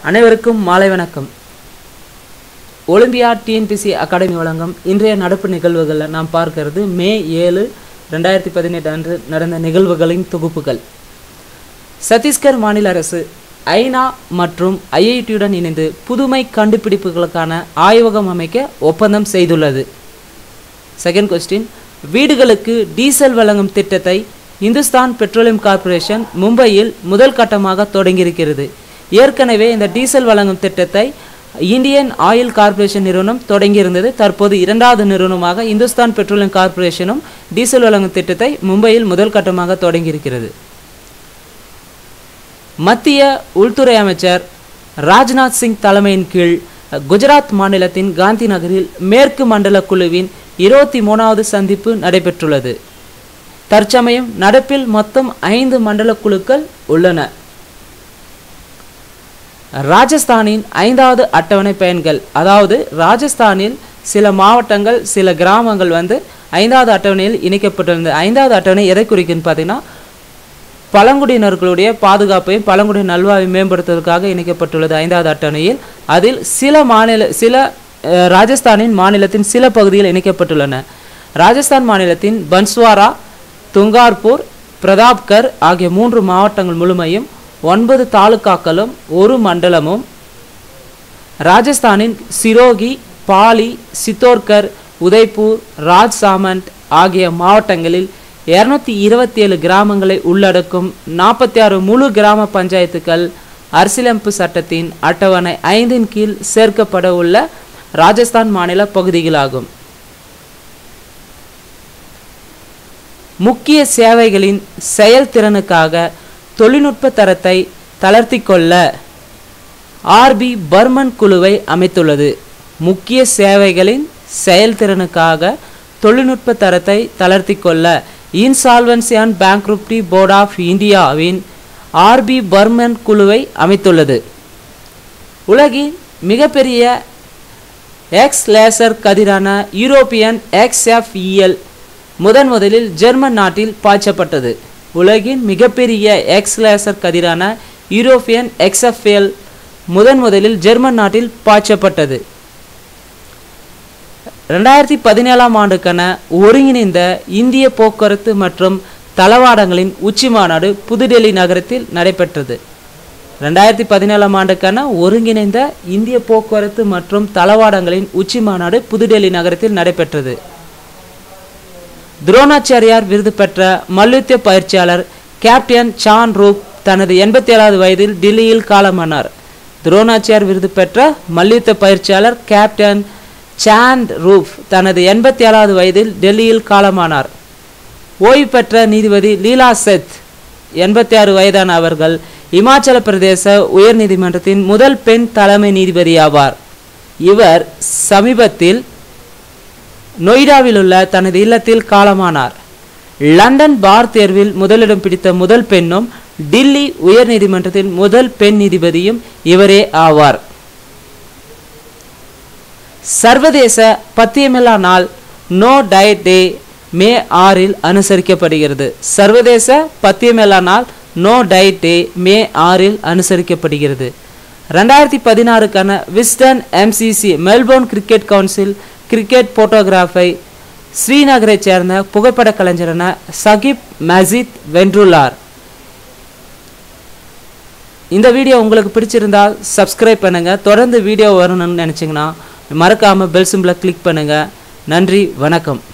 அனைவருக்கும் மாலை வணக்கம் ஒலிம்பியா டிஎன்பிசி அகாடமி வழங்கும் இன்றைய நடப்பு நிகழ்வுகளில் நாம் பார்க்கிறது மே ஏழு ரெண்டாயிரத்தி பதினெட்டு அன்று நடந்த நிகழ்வுகளின் தொகுப்புகள் சத்தீஸ்கர் மாநில அரசு ஐநா மற்றும் ஐஐடியுடன் இணைந்து புதுமை கண்டுபிடிப்புகளுக்கான ஆய்வகம் அமைக்க ஒப்பந்தம் செய்துள்ளது செகண்ட் கொஸ்டின் வீடுகளுக்கு டீசல் வழங்கும் திட்டத்தை இந்துஸ்தான் பெட்ரோலியம் கார்ப்பரேஷன் மும்பையில் முதல் கட்டமாக தொடங்கியிருக்கிறது ஏற்கனவே இந்த டீசல் வழங்கும் திட்டத்தை இந்தியன் ஆயில் கார்ப்பரேஷன் நிறுவனம் தொடங்கியிருந்தது தற்போது இரண்டாவது நிறுவனமாக இந்துஸ்தான் பெட்ரோலியம் கார்ப்பரேஷனும் டீசல் வழங்கும் திட்டத்தை மும்பையில் முதல் கட்டமாக தொடங்கியிருக்கிறது மத்திய உள்துறை அமைச்சர் ராஜ்நாத் சிங் தலைமையின் கீழ் குஜராத் மாநிலத்தின் காந்தி நகரில் மேற்கு மண்டல குழுவின் இருபத்தி மூணாவது சந்திப்பு நடைபெற்றுள்ளது தற்சமயம் நடப்பில் மொத்தம் ஐந்து மண்டல குழுக்கள் உள்ளன ராஜஸ்தானின் ஐந்தாவது அட்டவணை பயன்கள் அதாவது ராஜஸ்தானில் சில மாவட்டங்கள் சில கிராமங்கள் வந்து ஐந்தாவது அட்டவணையில் இணைக்கப்பட்டிருந்தது ஐந்தாவது அட்டவணை எதை குறிக்குன்னு பார்த்தீங்கன்னா பழங்குடியினர்களுடைய பாதுகாப்பையும் பழங்குடி நல்வாழ்வை மேம்படுத்துவதற்காக இணைக்கப்பட்டுள்ளது ஐந்தாவது அட்டவணையில் அதில் சில மாநில சில அஹ், ராஜஸ்தானின் மாநிலத்தின் சில பகுதிகள் இணைக்கப்பட்டுள்ளன ராஜஸ்தான் மாநிலத்தின் பன்ஸ்வாரா துங்கார்பூர் பிரதாப்கர் ஆகிய மூன்று மாவட்டங்கள் முழுமையும் ஒன்பது தாலுகாக்களும் ஒரு மண்டலமும் ராஜஸ்தானின் சிரோகி பாலி சித்தோர்கர் உதய்பூர் ராஜ்சாமண்ட் ஆகிய மாவட்டங்களில் இருநூத்தி இருபத்தி ஏழு கிராமங்களை உள்ளடக்கும் நாற்பத்தி ஆறு முழு கிராம பஞ்சாயத்துக்கள் அரசியலமைப்பு சட்டத்தின் அட்டவணை ஐந்தின் கீழ் சேர்க்கப்பட உள்ள ராஜஸ்தான் மாநில பகுதிகளாகும் முக்கிய சேவைகளின் செயல்திறனுக்காக தொழில்நுட்ப தரத்தை தளர்த்தி கொள்ள ஆர்பி பர்மன் குழுவை அமைத்துள்ளது முக்கிய சேவைகளின் செயல்திறனுக்காக தொழில்நுட்ப தரத்தை தளர்த்தி கொள்ள insolvency and bankruptcy board of இந்தியாவின் ஆர்பி பர்மன் குழுவை அமைத்துள்ளது உலகின் மிகப்பெரிய எக்ஸ் லேசர் கதிரான யூரோப்பியன் எக்ஸ்எஃப்இஎல் முதன் முதலில் ஜெர்மன் நாட்டில் பாய்ச்சப்பட்டது உலகின் மிகப்பெரிய எக்ஸ் லேசர் கதிரான யூரோப்பியன் எக்ஸ்எஃப்எல் முதன் முதலில் ஜெர்மன் நாட்டில் பாய்ச்சப்பட்டது ரெண்டாயிரத்தி பதினேழாம் ஆண்டுக்கான ஒருங்கிணைந்த இந்திய போக்குவரத்து மற்றும் தளவாடங்களின் உச்சி மாநாடு புதுடெல்லி நகரத்தில் நடைபெற்றது ரெண்டாயிரத்தி பதினேழாம் ஆண்டுக்கான ஒருங்கிணைந்த இந்திய போக்குவரத்து மற்றும் தளவாடங்களின் உச்சி மாநாடு புதுடெல்லி நகரத்தில் நடைபெற்றது துரோணாச்சாரியார் விருது பெற்ற மல்யுத்த பயிற்சியாளர் கேப்டன் சான் ரூப் தனது எண்பத்தி ஏழாவது வயதில் டில்லியில் காலமானார் துரோணாச்சாரியார் விருது பெற்ற மல்யுத்த பயிற்சியாளர் கேப்டன் சாண்ட் ரூப் தனது எண்பத்தி ஏழாவது வயதில் டெல்லியில் காலமானார் ஓய்வு பெற்ற நீதிபதி லீலா செத் எண்பத்தி ஆறு வயதான அவர்கள் இமாச்சல பிரதேச உயர்நீதிமன்றத்தின் முதல் பெண் தலைமை நீதிபதி ஆவார் இவர் சமீபத்தில் நொய்டாவில் உள்ள தனது இல்லத்தில் காலமானார் லண்டன் பார் தேர்வில் முதலிடம் பிடித்த முதல் பெண்ணும் டில்லி உயர்நீதிமன்றத்தின் முதல் பெண் நீதிபதியும் இவரே ஆவார் சர்வதேச பத்தியமில்லா நாள் நோ டயட் டே மே ஆறில் அனுசரிக்கப்படுகிறது சர்வதேச பத்தியமில்லா நாள் நோ டயட் டே மே ஆறில் அனுசரிக்கப்படுகிறது ரெண்டாயிரத்தி பதினாறுக்கான Wisden MCC Melbourne cricket council cricket போட்டோகிராஃபை ஸ்ரீநகரைச் சேர்ந்த புகைப்பட கலைஞரான சகிப் மஜித் வென்றுள்ளார் இந்த வீடியோ உங்களுக்கு பிடிச்சிருந்தால் சப்ஸ்கிரைப் பண்ணுங்கள் தொடர்ந்து வீடியோ வரணும்னு நினச்சிங்கன்னா மறக்காமல் பெல் சிம்பிளை கிளிக் பண்ணுங்கள் நன்றி வணக்கம்